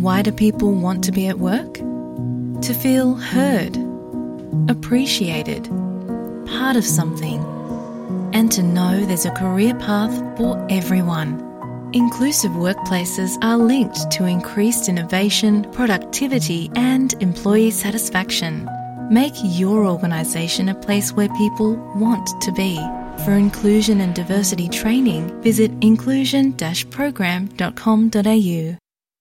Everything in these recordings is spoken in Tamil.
Why do people want to be at work? To feel heard, appreciated, part of something, and to know there's a career path for everyone. Inclusive workplaces are linked to increased innovation, productivity, and employee satisfaction. Make your organisation a place where people want to be. For inclusion and diversity training, visit inclusion program.com.au.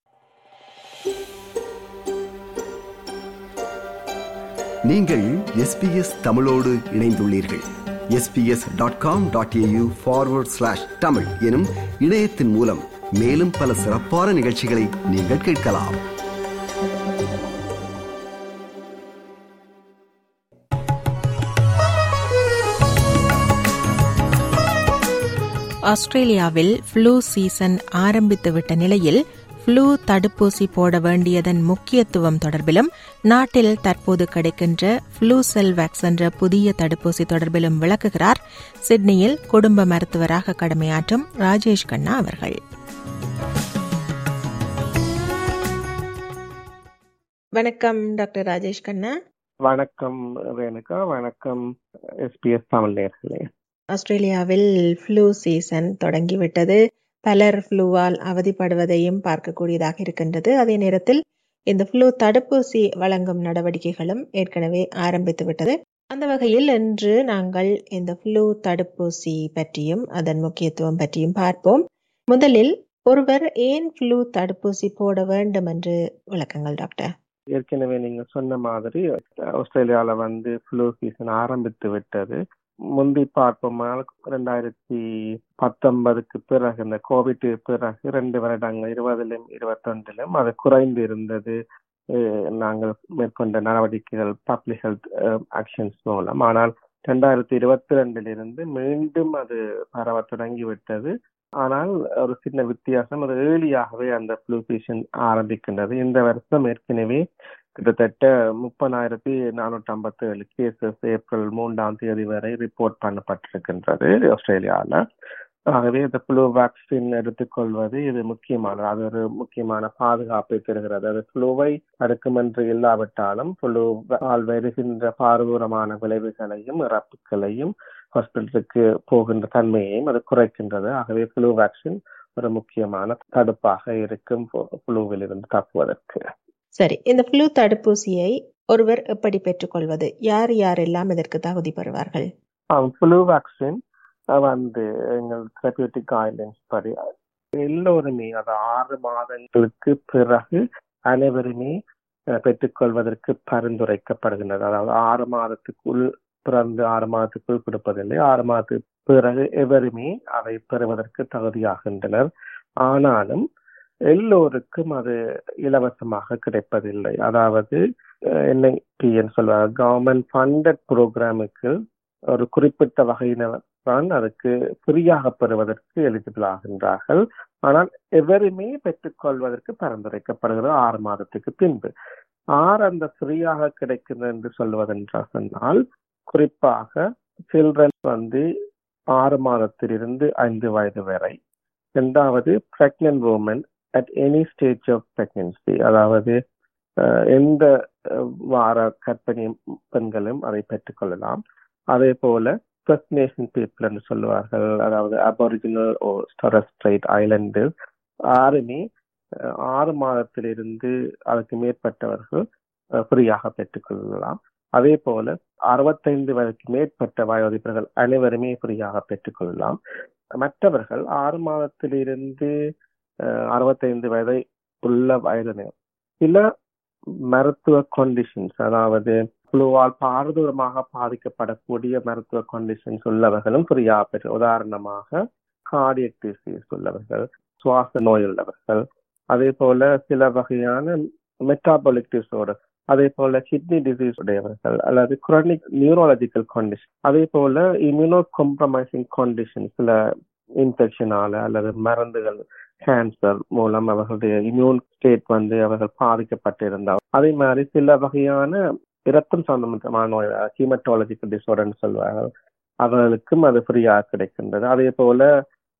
நீங்கள் எஸ்பிஎஸ் தமிழோடு இணைந்துள்ளீர்கள் SBS dot com dot AU forward slash Tamil எனும் இணையத்தின் மூலம் மேலும் பல சிறப்பான நிகழ்ச்சிகளை நீங்கள் கேட்கலாம் ஆஸ்திரேலியாவில் ஃப்ளூ சீசன் ஆரம்பித்துவிட்ட நிலையில் ஃப்ளூ தடுப்பூசி போட வேண்டியதன் முக்கியத்துவம் தொடர்பிலும் நாட்டில் தற்போது கிடைக்கின்ற ஃப்ளூ செல்வேக்ஸ் என்ற புதிய தடுப்பூசி தொடர்பிலும் விளக்குகிறார் சிட்னியில் குடும்ப மருத்துவராக கடமையாற்றும் ராஜேஷ் கண்ணா அவர்கள் வணக்கம் டாக்டர் ராஜேஷ் கண்ணா வணக்கம் ரேணுகா வணக்கம் எஸ்பிஎஸ் தமிழ் நேர்களே ஆஸ்திரேலியாவில் ஃப்ளூ சீசன் தொடங்கிவிட்டது பலர் ஃப்ளூவால் அவதிப்படுவதையும் பார்க்கக்கூடியதாக இருக்கின்றது அதே நேரத்தில் இந்த ஃப்ளூ தடுப்பூசி வழங்கும் நடவடிக்கைகளும் ஏற்கனவே ஆரம்பித்து விட்டது அந்த வகையில் இன்று நாங்கள் இந்த ஃப்ளூ தடுப்பூசி பற்றியும் அதன் முக்கியத்துவம் பற்றியும் பார்ப்போம் முதலில் ஒருவர் ஏன் ஃப்ளூ தடுப்பூசி போட வேண்டும் என்று விளக்கங்கள் டாக்டர் ஏற்கனவே நீங்க சொன்ன மாதிரி ஆஸ்திரேலியால வந்து ஃப்ளூ சீசன் ஆரம்பித்து விட்டது முந்தி பார்ப்போமால் ரெண்டாயிரத்தி பத்தொன்பதுக்கு பிறகு இந்த கோவிட் பிறகு ரெண்டு வருடங்கள் இருபதிலும் இருபத்தொன்றிலும் அது குறைந்து இருந்தது நாங்கள் மேற்கொண்ட நடவடிக்கைகள் பப்ளிக் ஹெல்த் ஆக்ஷன்ஸ் மூலம் ஆனால் ரெண்டாயிரத்தி இருபத்தி ரெண்டிலிருந்து மீண்டும் அது பரவ தொடங்கிவிட்டது ஆனால் ஒரு சின்ன வித்தியாசம் அது ஏர்லியாகவே அந்த ஃப்ளூ சீசன் ஆரம்பிக்கின்றது இந்த வருஷம் ஏற்கனவே கிட்டத்தட்ட முப்பதாயிரத்தி நானூற்றி ஐம்பத்தி ஏழு கேசஸ் ஏப்ரல் மூன்றாம் தேதி வரை ரிப்போர்ட் பண்ணப்பட்டிருக்கின்றது ஆஸ்திரேலியாவில் ஆகவே இந்த ஃப்ளூ வேக்சின் எடுத்துக்கொள்வது இது முக்கியமானது அது ஒரு முக்கியமான பாதுகாப்பை தருகிறது அது ஃப்ளூவை தடுக்கும் என்று இல்லாவிட்டாலும் ஃப்ளூவால் வருகின்ற பாரதூரமான விளைவுகளையும் இறப்புகளையும் ஹாஸ்பிட்டலுக்கு போகின்ற தன்மையையும் அது குறைக்கின்றது ஆகவே ஃப்ளூ வேக்சின் ஒரு முக்கியமான தடுப்பாக இருக்கும் ஃப்ளூவில் இருந்து தப்புவதற்கு சரி இந்த ஃப்ளூ தடுப்பூசியை ஒருவர் எப்படி பெற்றுக்கொள்வது யார் யாரெல்லாம் இதற்கு தகுதி பெறுவார்கள் ஃப்ளூ வேக்சின் வந்து எங்கள் தெரபியூட்டிக் கைட்லைன்ஸ் படி எல்லோருமே அது ஆறு மாதங்களுக்கு பிறகு அனைவருமே பெற்றுக்கொள்வதற்கு பரிந்துரைக்கப்படுகின்றது அதாவது ஆறு மாதத்துக்குள் பிறந்து ஆறு மாதத்துக்குள் கொடுப்பதில்லை ஆறு மாதத்துக்கு பிறகு எவருமே அதை பெறுவதற்கு தகுதியாகின்றனர் ஆனாலும் எல்லோருக்கும் அது இலவசமாக கிடைப்பதில்லை அதாவது என்ஐபின்னு சொல்வாங்க கவர்மெண்ட் ஃபண்டட் ப்ரோக்ராமுக்கு ஒரு குறிப்பிட்ட வகையினர் தான் அதுக்கு ஃப்ரீயாக பெறுவதற்கு எலிஜிபிள் ஆகின்றார்கள் ஆனால் எவருமே பெற்றுக்கொள்வதற்கு பரிந்துரைக்கப்படுகிறது ஆறு மாதத்துக்கு பின்பு ஆறு அந்த ஃப்ரீயாக கிடைக்கிறது என்று சொல்வதென்றால் சொன்னால் குறிப்பாக சில்ட்ரன் வந்து ஆறு மாதத்திலிருந்து ஐந்து வயது வரை இரண்டாவது pregnant woman at any stage of pregnancy அதாவது எந்த வார கற்பனை பெண்களும் அதை பெற்றுக்கொள்ளலாம் அதே போல ஃபர்ஸ்ட் நேஷன் பீப்புள் என்று சொல்லுவார்கள் அதாவது அபோரிஜினல் ஓ ஸ்டரஸ்ட்ரைட் ஐலண்டு ஆறுமே ஆறு மாதத்திலிருந்து அதுக்கு மேற்பட்டவர்கள் ஃப்ரீயாக பெற்றுக்கொள்ளலாம் அதே போல அறுபத்தைந்து வயதுக்கு மேற்பட்ட வயோதிபர்கள் அனைவருமே ஃப்ரீயாக பெற்றுக்கொள்ளலாம் மற்றவர்கள் ஆறு மாதத்திலிருந்து அறுபத்தைந்து வயதை உள்ள வயதினர் சில மருத்துவ கண்டிஷன்ஸ் அதாவது குழுவால் பாரதூரமாக பாதிக்கப்படக்கூடிய மருத்துவ கண்டிஷன்ஸ் உள்ளவர்களும் ஃப்ரீயாக பெற்று உதாரணமாக கார்டியக் டிசீஸ் உள்ளவர்கள் சுவாச நோய் உள்ளவர்கள் அதே போல சில வகையான மெட்டாபாலிக் டிசார்டர் அதே போல கிட்னி டிசீஸ் உடையவர்கள் அல்லது குரானிக் நியூரோலஜிக்கல் கண்டிஷன் அதே போல இம்யூனோ காம்ப்ரமைசிங் கண்டிஷன் சில இன்ஃபெக்ஷனால அல்லது மருந்துகள் கேன்சர் மூலம் அவர்களுடைய இம்யூன் ஸ்டேட் வந்து அவர்கள் பாதிக்கப்பட்டிருந்தால் அதே மாதிரி சில வகையான இரத்தம் சம்பந்தமான நோய் ஹீமட்டாலஜிக்கல் டிசார்டர்னு சொல்வார்கள் அவர்களுக்கும் அது ஃப்ரீயாக கிடைக்கின்றது அதே போல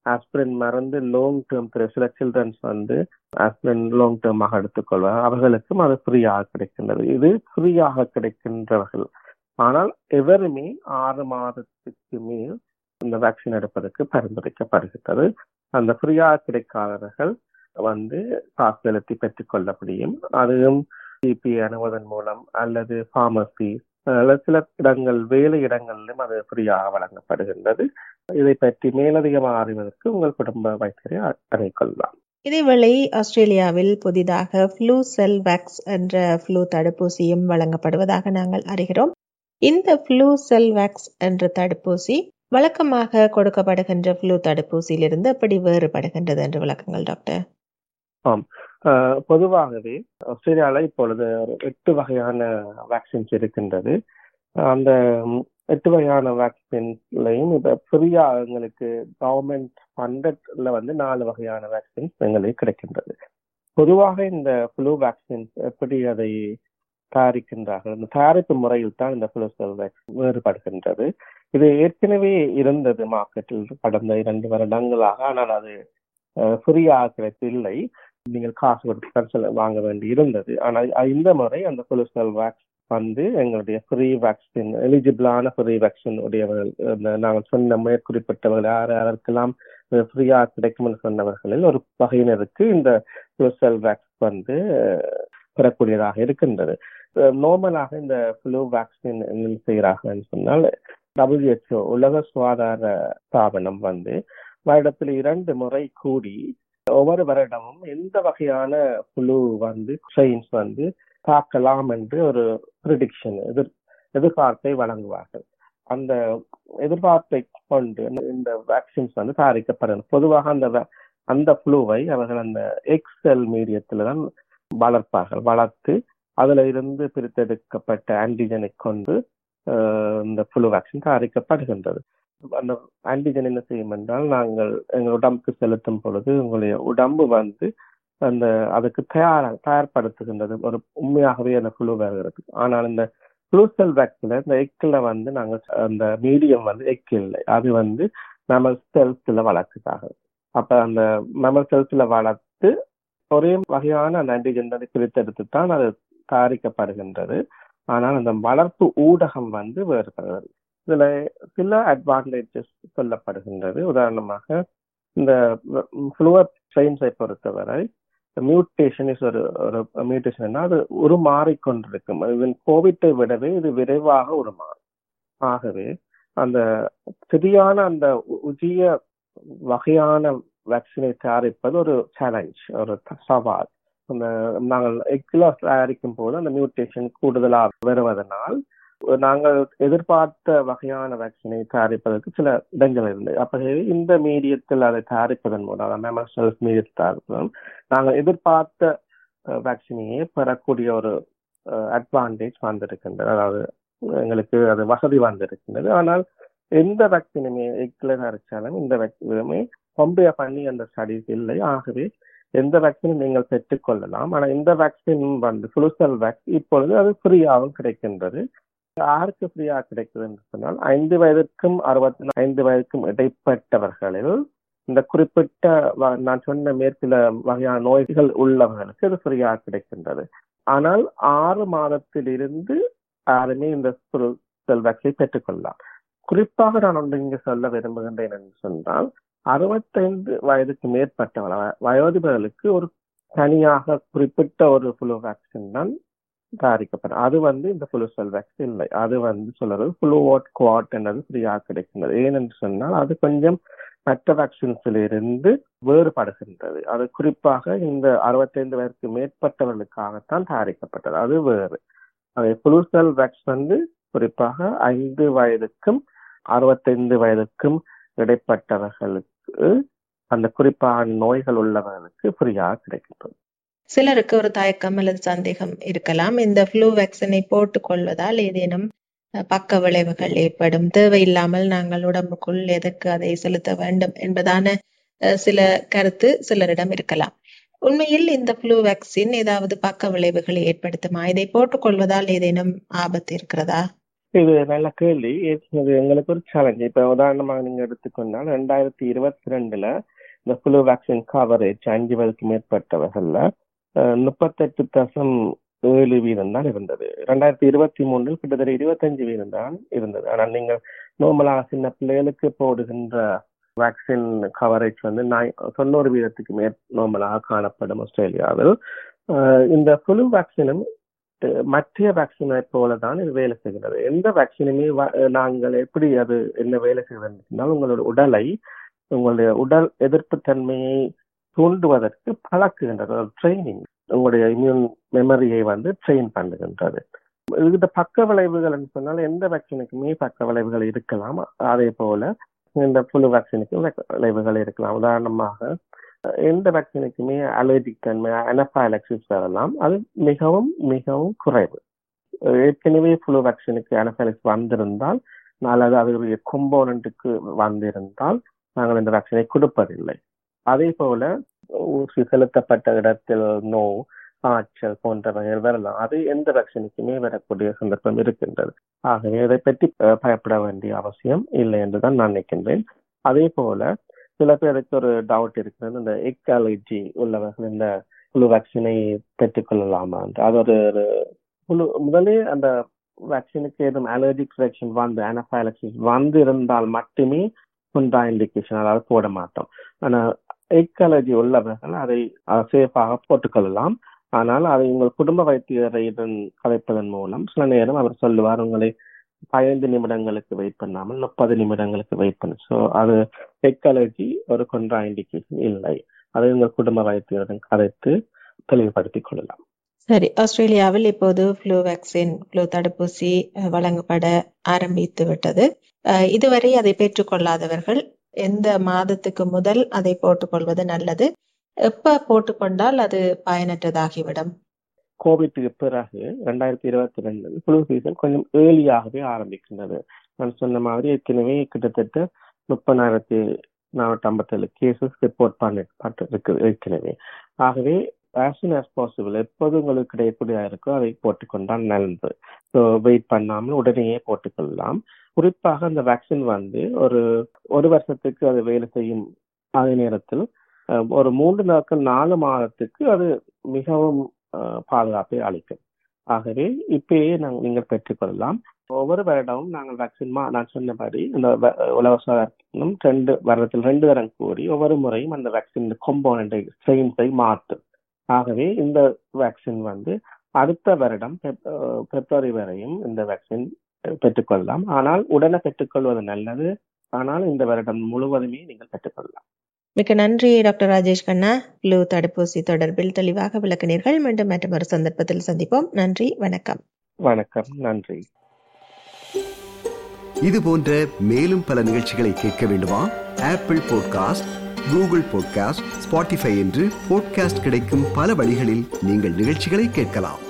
ஆஸ்பிரின் மருந்து லாங் டேர்ம் சில சில்ட்ரன்ஸ் வந்து ஆஸ்பிரின் லாங் டேர்மாக எடுத்துக்கொள்வார் அவர்களுக்கும் அது ஃப்ரீயாக கிடைக்கின்றது இது ஃப்ரீயாக கிடைக்கின்றவர்கள் ஆனால் எவருமே ஆறு மாதத்துக்கு மேல் இந்த வேக்சின் எடுப்பதற்கு பரிந்துரைக்கப்படுகிறது அந்த ஃப்ரீயாக கிடைக்காதவர்கள் வந்து காசு செலுத்தி பெற்றுக்கொள்ள முடியும் அதுவும் சிபி அணுவதன் மூலம் அல்லது பார்மசி அல்லது சில இடங்கள் வேலை இடங்களிலும் அது ஃப்ரீயாக வழங்கப்படுகின்றது இதை பற்றி மேலதிகமாக அறிவதற்கு உங்கள் குடும்ப வைத்தியரை அணுகொள்ளலாம் இதேவேளை ஆஸ்திரேலியாவில் புதிதாக ஃப்ளூ செல் வேக்ஸ் என்ற ஃப்ளூ தடுப்பூசியும் வழங்கப்படுவதாக நாங்கள் அறிகிறோம் இந்த ஃப்ளூ செல் வேக்ஸ் என்ற தடுப்பூசி வழக்கமாக கொடுக்கப்படுகின்ற ஃப்ளூ தடுப்பூசியிலிருந்து எப்படி வேறுபடுகின்றது என்று விளக்குங்கள் டாக்டர் ஆம் பொதுவாகவே ஆஸ்திரேலியாவில் இப்பொழுது ஒரு எட்டு வகையான வேக்சின்ஸ் இருக்கின்றது அந்த எட்டு வகையான வேக்சின்லையும் இப்ப ஃப்ரீயா எங்களுக்கு கவர்மெண்ட் ஃபண்டட்ல வந்து நாலு வகையான வேக்சின்ஸ் எங்களுக்கு கிடைக்கின்றது பொதுவாக இந்த ஃப்ளூ வேக்சின்ஸ் எப்படி அதை தயாரிக்கின்றார்கள் இந்த தயாரிப்பு முறையில் தான் இந்த ஃப்ளூ செல் வேக்சின் வேறுபடுகின்றது இது ஏற்கனவே இருந்தது மார்க்கெட்டில் கடந்த இரண்டு வருடங்களாக ஆனால் அது ஃப்ரீயாக கிடைத்தில்லை நீங்கள் காசு கொடுத்து வாங்க வேண்டி இருந்தது ஆனால் இந்த முறை அந்த ஃப்ளூ செல் வேக்ஸ் வந்து எங்களுடைய ஃப்ரீ வேக்சின் எலிஜிபிளான ஃப்ரீ வேக்சின் உடையவர்கள் நாங்கள் சொன்ன மேற்குறிப்பிட்டவர்கள் யார் யாருக்கெல்லாம் ஃப்ரீயா கிடைக்கும்னு சொன்னவர்களில் ஒரு வகையினருக்கு இந்த ஃப்ளூ செல் வேக்ஸ் வந்து பெறக்கூடியதாக இருக்கின்றது நார்மலாக இந்த ஃப்ளூ வேக்சின் என்ன செய்கிறார்கள் சொன்னால் டபிள்யூஹெச்ஓ உலக சுகாதார ஸ்தாபனம் வந்து வருடத்தில் இரண்டு முறை கூடி ஒவ்வொரு வருடமும் எந்த வகையான புழு வந்து சயின்ஸ் வந்து தாக்கலாம் என்று ஒரு ப்ரிடிக்ஷன் எதிர் எதிர்பார்ப்பை வழங்குவார்கள் அந்த எதிர்பார்ப்பை கொண்டு இந்த வேக்சின்ஸ் வந்து தயாரிக்கப்படும் பொதுவாக அந்த அந்த புழுவை அவர்கள் அந்த எக்ஸெல் மீடியத்துல தான் வளர்ப்பார்கள் வளர்த்து அதுல இருந்து பிரித்தெடுக்கப்பட்ட ஆன்டிஜனை கொண்டு இந்த புழு வேக்சின் தயாரிக்கப்படுகின்றது அந்த ஆன்டிஜன் என்ன செய்யும் என்றால் நாங்கள் எங்கள் உடம்புக்கு செலுத்தும் பொழுது உங்களுடைய உடம்பு வந்து அந்த அதுக்கு தயார தயார்படுத்துகின்றது ஒரு உண்மையாகவே அந்த புழு வருகிறது ஆனால் இந்த புழு செல் வேக்சின்ல இந்த எக்கில் வந்து நாங்கள் அந்த மீடியம் வந்து எக் இல்லை அது வந்து நம்ம செல்ஸ்ல வளர்க்குதாக அப்ப அந்த நம்ம செல்ஸ்ல வளர்த்து ஒரே வகையான அந்த ஆன்டிஜன் பிரித்தெடுத்து தான் அது தயாரிக்கப்படுகின்றது ஆனால் அந்த வளர்ப்பு ஊடகம் வந்து வேறுபடுகிறது இதுல சில அட்வான்டேஜஸ் சொல்லப்படுகின்றது உதாரணமாக இந்த ஃப்ளூவர் சயின்ஸை பொறுத்தவரை மியூட்டேஷன் இஸ் ஒரு ஒரு மியூட்டேஷன் அது உருமாறிக்கொண்டிருக்கும் இதன் கோவிட்டை விடவே இது விரைவாக உருமாறும் ஆகவே அந்த சரியான அந்த உஜிய வகையான வேக்சினை தயாரிப்பது ஒரு சேலஞ்ச் ஒரு சவால் அந்த நாங்கள் எக்ஸில தயாரிக்கும் போது அந்த மியூட்டேஷன் கூடுதலாக வருவதனால் நாங்கள் எதிர்பார்த்த வகையான வேக்சினை தயாரிப்பதற்கு சில இடங்கள் இருந்தது அப்ப இந்த மீடியத்தில் அதை தயாரிப்பதன் மூலம் மெமர் செல்ஸ் மீடியத்தில் தயாரிப்பதும் நாங்கள் எதிர்பார்த்த வேக்சினையே பெறக்கூடிய ஒரு அட்வான்டேஜ் வந்திருக்கின்றது அதாவது எங்களுக்கு அது வசதி வந்திருக்கின்றது ஆனால் எந்த வேக்சினுமே எக்ல தயாரிச்சாலும் இந்த வேக்சினுமே கம்பேர் பண்ணி அந்த ஸ்டடிஸ் இல்லை ஆகவே எந்த வேக்சினும் நீங்கள் பெற்றுக்கொள்ளலாம் ஆனால் இந்த வேக்சின் வந்து புளுசல் வேக்சின் இப்பொழுது அது ஃப்ரீயாகவும் கிடைக்கின்றது யாருக்கு ஃப்ரீயா கிடைக்குது என்று சொன்னால் ஐந்து வயதுக்கும் அறுபத்தி ஐந்து வயதுக்கும் இடைப்பட்டவர்களில் இந்த குறிப்பிட்ட நான் சொன்ன மேற்கில வகையான நோய்கள் உள்ளவர்களுக்கு இது ஃப்ரீயா கிடைக்கின்றது ஆனால் ஆறு மாதத்தில் இருந்து யாருமே இந்த செல் வேக்சினை பெற்றுக்கொள்ளலாம் குறிப்பாக நான் ஒன்று இங்கு சொல்ல விரும்புகின்றேன் என்று சொன்னால் அறுபத்தைந்து வயதுக்கு மேற்பட்டவர்கள் வயோதிபர்களுக்கு ஒரு தனியாக குறிப்பிட்ட ஒரு புழு வேக்சின் தான் தயாரிக்கப்படும் அது வந்து இந்த புழு செல் வேக்சின் இல்லை அது வந்து சொல்றது புளுவோட் குவாட் என்றது ஃப்ரீயாக கிடைக்கின்றது ஏனென்று சொன்னால் அது கொஞ்சம் மற்ற வேக்சின்ஸில் இருந்து வேறுபடுகின்றது அது குறிப்பாக இந்த அறுபத்தைந்து வயதுக்கு மேற்பட்டவர்களுக்காகத்தான் தயாரிக்கப்பட்டது அது வேறு அதை புழு செல் வேக்ஸ் வந்து குறிப்பாக ஐந்து வயதுக்கும் அறுபத்தைந்து வயதுக்கும் இடைப்பட்டவர்களுக்கு அந்த குறிப்பான நோய்கள் உள்ளவர்களுக்கு ஃப்ரீயாக கிடைக்கின்றது சிலருக்கு ஒரு தயக்கம் அல்லது சந்தேகம் இருக்கலாம் இந்த ஃப்ளூ வேக்சினை போட்டுக் கொள்வதால் ஏதேனும் பக்க விளைவுகள் ஏற்படும் தேவையில்லாமல் நாங்கள் உடம்புக்குள் எதற்கு அதை செலுத்த வேண்டும் என்பதான சில கருத்து சிலரிடம் இருக்கலாம் உண்மையில் இந்த ஃப்ளூ வேக்சின் ஏதாவது பக்க விளைவுகளை ஏற்படுத்துமா இதை போட்டுக் கொள்வதால் ஏதேனும் ஆபத்து இருக்கிறதா இது நல்ல கேள்வி இது எங்களுக்கு ஒரு சேலஞ்ச் இப்ப உதாரணமாக நீங்க எடுத்துக்கொண்டால் ரெண்டாயிரத்தி இருபத்தி ரெண்டுல இந்த புளு வேக்சின் கவரேஜ் அஞ்சு வயதுக்கு மேற்பட்டவர்கள்ல முப்பத்தெட்டு தசம் ஏழு வீதம் தான் இருந்தது ரெண்டாயிரத்தி இருபத்தி மூன்றில் கிட்டத்தட்ட இருபத்தஞ்சு வீதம் தான் இருந்தது ஆனால் நீங்கள் நார்மலாக சின்ன பிள்ளைகளுக்கு போடுகின்ற வேக்சின் கவரேஜ் வந்து தொண்ணூறு வீதத்துக்கு மேற் நார்மலாக காணப்படும் ஆஸ்திரேலியாவில் இந்த புளு வேக்சினும் மற்ற வேக்சினை போல தான் இது வேலை செய்கிறது எந்த வேக்சினுமே நாங்கள் எப்படி அது என்ன வேலை செய்வது உங்களோட உடலை உங்களுடைய உடல் எதிர்ப்பு தன்மையை தூண்டுவதற்கு பழக்குகின்றது ட்ரைனிங் உங்களுடைய இம்யூன் மெமரியை வந்து ட்ரெயின் பண்ணுகின்றது இந்த பக்க விளைவுகள் சொன்னால் எந்த வேக்சினுக்குமே பக்க விளைவுகள் இருக்கலாம் அதே போல இந்த புழு வேக்சினுக்கும் விளைவுகள் இருக்கலாம் உதாரணமாக எந்த வேக்சினுக்குமே அலர்ஜிக் தன்மை அனஃபைலக்சிஸ் வரலாம் அது மிகவும் மிகவும் குறைவு ஏற்கனவே புழு வேக்சினுக்கு அனஃபைலக்ஸ் வந்திருந்தால் அல்லது அதனுடைய கொம்போனண்ட்டுக்கு வந்திருந்தால் நாங்கள் இந்த வேக்சினை கொடுப்பதில்லை அதே போல ஊசி செலுத்தப்பட்ட இடத்தில் நோ காய்ச்சல் போன்றவைகள் வரலாம் அது எந்த வேக்சினுக்குமே வரக்கூடிய சந்தர்ப்பம் இருக்கின்றது ஆகவே இதை பற்றி பயப்பட வேண்டிய அவசியம் இல்லை என்றுதான் நான் நினைக்கின்றேன் அதே போல சில பேருக்கு ஒரு டவுட் இருக்கிறது இந்த எக் அலர்ஜி உள்ளவர்கள் இந்த புழு வேக்சினை பெற்றுக்கொள்ளலாமா அது ஒரு புழு முதலே அந்த வேக்சினுக்கு ஏதும் அலர்ஜிக் ரியாக்ஷன் வந்து அனஃபைலக்சிஸ் வந்து இருந்தால் மட்டுமே குண்டா இண்டிகேஷன் அதாவது போட மாட்டோம் ஆனா எக் அலர்ஜி உள்ளவர்கள் அதை சேஃபாக போட்டுக்கொள்ளலாம் ஆனால் அதை உங்கள் குடும்ப வைத்தியரையுடன் கலைப்பதன் மூலம் சில நேரம் அவர் சொல்லுவார் உங்களை பதினைந்து நிமிடங்களுக்கு வெயிட் பண்ணாமல் முப்பது நிமிடங்களுக்கு வெயிட் பண்ணு ஸோ அது எக் அலர்ஜி ஒரு கொன்றா இண்டிகேஷன் இல்லை அதை உங்கள் குடும்ப வைத்தியருடன் கதைத்து தெளிவுபடுத்திக் கொள்ளலாம் சரி ஆஸ்திரேலியாவில் இப்போது ஃப்ளூ வேக்சின் ஃப்ளூ தடுப்பூசி வழங்கப்பட ஆரம்பித்து விட்டது இதுவரை அதை பெற்றுக்கொள்ளாதவர்கள் எந்த மாதத்துக்கு முதல் அதை போட்டுக்கொள்வது நல்லது எப்ப போட்டுக்கொண்டால் அது பயனற்றதாகிவிடும் கோவிட்டுக்கு பிறகு ரெண்டாயிரத்தி இருபத்தி ரெண்டு புழு சீசன் கொஞ்சம் ஏர்லியாகவே ஆரம்பிக்கின்றது நான் சொன்ன மாதிரி ஏற்கனவே கிட்டத்தட்ட முப்பதாயிரத்தி நானூற்றி ஐம்பத்தேழு கேசஸ் ரிப்போர்ட் பண்ணப்பட்டு இருக்கு ஏற்கனவே ஆகவே ஆஸ் சூன் ஆஸ் பாசிபிள் எப்போது உங்களுக்கு கிடைக்கக்கூடிய இருக்கோ அதை போட்டுக்கொண்டால் நல்லது ஸோ வெயிட் பண்ணாமல் உடனேயே போட்டுக்கொள்ளலாம் குறிப்பாக அந்த வேக்சின் வந்து ஒரு ஒரு வருஷத்துக்கு அது வேலை செய்யும் அதே நேரத்தில் ஒரு மூன்று நாட்கள் நாலு மாதத்துக்கு அது மிகவும் பாதுகாப்பை அளிக்கும் ஆகவே இப்பயே நாங்கள் நீங்கள் பெற்றுக்கொள்ளலாம் ஒவ்வொரு வருடமும் நாங்கள் வேக்சின் நான் சொன்னபடி இந்த உலகம் ரெண்டு வருடத்தில் ரெண்டு தரம் கூடி ஒவ்வொரு முறையும் அந்த வேக்சின் கொம்போனண்டை ஸ்ட்ரெயின்ஸை மாற்றும் ஆகவே இந்த வேக்சின் வந்து அடுத்த வருடம் பிப்ரவரி வரையும் இந்த வேக்சின் பெற்றுக்கொள்ளலாம் ஆனால் உடனே பெற்றுக்கொள்வது நல்லது ஆனால் இந்த வருடம் முழுவதுமே நீங்கள் பெற்றுக்கொள்ளலாம் மிக்க நன்றி டாக்டர் ராஜேஷ் கண்ணா ஃப்ளூ தடுப்பூசி தொடர்பில் தெளிவாக விளக்கினீர்கள் மீண்டும் மற்றும் ஒரு சந்தர்ப்பத்தில் சந்திப்போம் நன்றி வணக்கம் வணக்கம் நன்றி இது போன்ற மேலும் பல நிகழ்ச்சிகளை கேட்க வேண்டுமா Apple podcast Google podcast Spotify என்று பாட்காஸ்ட் கிடைக்கும் பல வழிகளில் நீங்கள் நிகழ்ச்சிகளை கேட்கலாம்